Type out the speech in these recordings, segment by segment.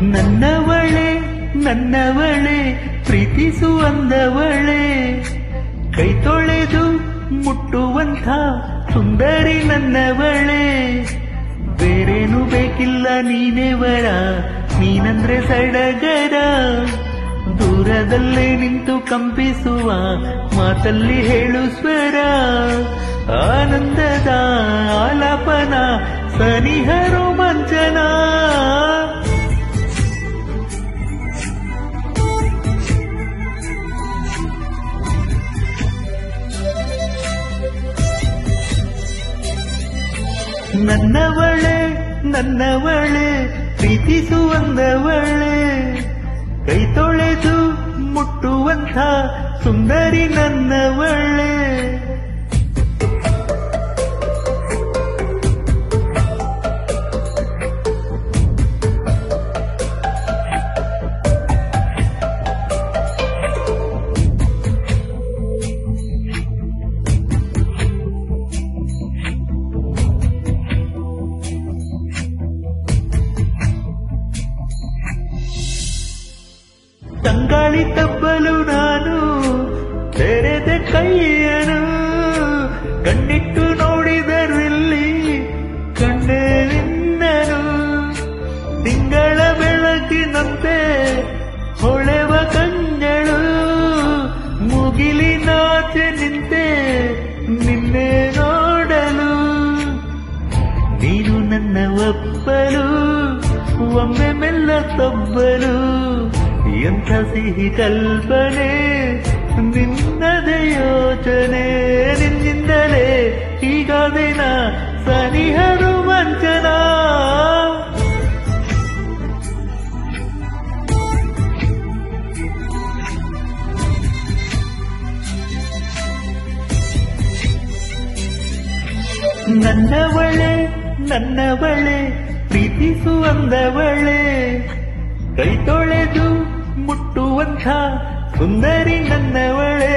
ನನ್ನವಳೆ ನನ್ನವಳೆ ಪ್ರೀತಿಸುವಂದವಳೆ ಕೈ ತೊಳೆದು ಮುಟ್ಟುವಂಥ ಸುಂದರಿ ನನ್ನವಳೆ ಬೇರೇನು ಬೇಕಿಲ್ಲ ನೀನೇ ವರ ನೀನಂದ್ರೆ ಸಡಗರ ದೂರದಲ್ಲೇ ನಿಂತು ಕಂಪಿಸುವ ಮಾತಲ್ಲಿ ಹೇಳು ಸ್ವರ ಆನಂದದ ಆಲಾಪನ ಸನಿಹ ರೋಮಾಂಚನ ನನ್ನವಳೆ ನನ್ನವಳೆ ಪ್ರೀತಿಸುವಂದವಳೆ ಕೈ ತೊಳೆದು ಮುಟ್ಟುವಂಥ ಸುಂದರಿ ನನ್ನವಳೆ ತಂಗಾಳಿ ತಬ್ಬಲು ನಾನು ತೆರೆದ ಕೈಯನು ಕಣ್ಣಿಟ್ಟು ನೋಡಿದರಲ್ಲಿ ಕಂಡೆ ನಿನ್ನನು ತಿಂಗಳ ಬೆಳಕಿನಂತೆ ಹೊಳೆವ ಕಣ್ಣಳು ಮುಗಿಲಿನಾಚೆ ನಿಂತೆ ನಿನ್ನೆ ನೋಡಲು ನೀನು ನನ್ನ ಒಪ್ಪಲು ಒಮ್ಮೆ ಮೆಲ್ಲ ತಬ್ಬಲು ಎಂಥ ಸಿಹಿ ಕಲ್ಪನೆ ನಿನ್ನದೇ ಯೋಚನೆ ನಿನ್ನಿಂದಲೇ ಹೀಗಾದಿನ ಸನಿಹರು ವಂಚನ ನನ್ನವಳೆ ನನ್ನವಳೆ ಪ್ರೀತಿಸುವಂದವಳೆ ಕೈ ತೊಳೆದು ಮುಟ್ಟುವಂಥ ಸುಂದರಿ ನನ್ನವಳೆ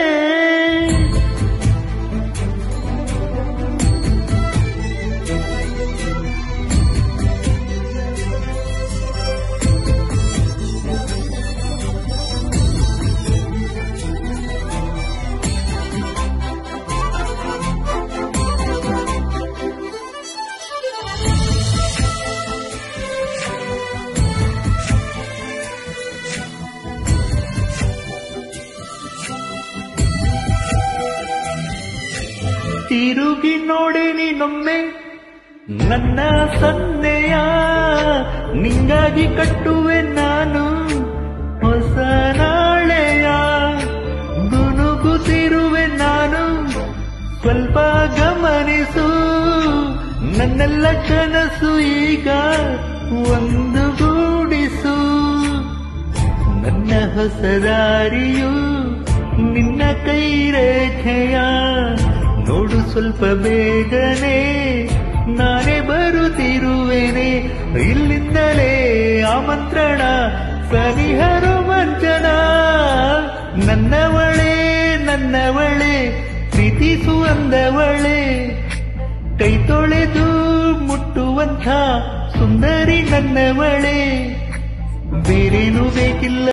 ತಿರುಗಿ ನೋಡಿ ನೀನೊಮ್ಮೆ ನನ್ನ ಸನ್ನೆಯ ನಿಂಗಾಗಿ ಕಟ್ಟುವೆ ನಾನು ಹೊಸ ನಾಳೆಯ ಗುನುಗುತ್ತಿರುವೆ ನಾನು ಸ್ವಲ್ಪ ಗಮನಿಸು ನನ್ನೆಲ್ಲ ಕನಸು ಈಗ ಒಂದು ಗೂಡಿಸು ನನ್ನ ಹೊಸ ದಾರಿಯು ನಿನ್ನ ಕೈ ರೇಖೆಯ ನೋಡು ಸ್ವಲ್ಪ ಬೇಗನೆ ನಾನೇ ಬರುತ್ತಿರುವೆನೆ ಇಲ್ಲಿಂದಲೇ ಆಮಂತ್ರಣ ಸನಿಹರು ವಂಚನ ನನ್ನವಳೆ ನನ್ನವಳೆ ಪ್ರೀತಿಸುವಂದವಳೆ ಕೈ ತೊಳೆದು ಮುಟ್ಟುವಂಥ ಸುಂದರಿ ನನ್ನವಳೆ ಬೇರೇನು ಬೇಕಿಲ್ಲ